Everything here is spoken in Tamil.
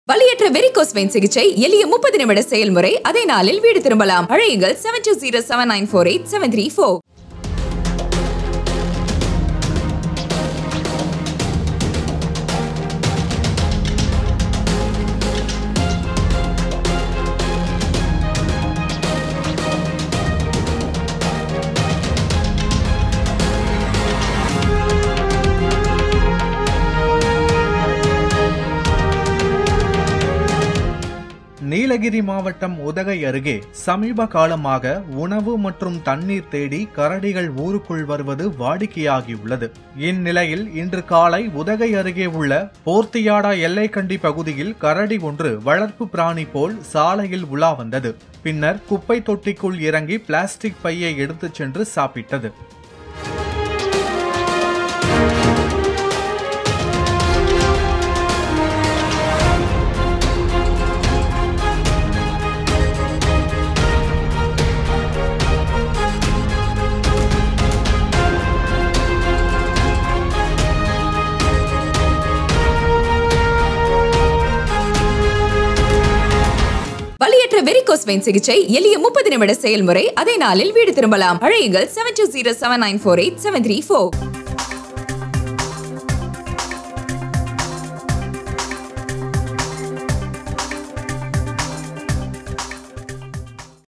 வலியற்ற வெரிகோஸ் வெயின் சிகிச்சை எளிய முப்பது நிமிட செயல்முறை அதே நாளில் வீடு திரும்பலாம் அழையுங்கள் seven two zero seven nine four eight seven three four Nilgiri மாவட்டம் உதகை அருகே சமீப காலமாக உணவு மற்றும் தண்ணீர் தேடி கரடிகள் ஊருக்குள் வருவது வாடிக்கையாகியுள்ளது இந்நிலையில் இன்று காலை உதகை அருகே உள்ள போர்த்தியாடா எல்லைக்கண்டி பகுதியில் கரடி ஒன்று வளர்ப்பு பிராணி போல் சாலையில் உலா வந்தது பின்னர் குப்பை தொட்டிக்குள் இறங்கி பிளாஸ்டிக் பையை எடுத்துச் சென்று சாப்பிட்டது வலியற்ற வெரிகோஸ் வெயின் சிகிச்சை எளிய முப்பது நிமிட செயல்முறை அதே நாளில் வீடு திரும்பலாம் அழையுங்கள் seven two zero seven nine four eight seven three four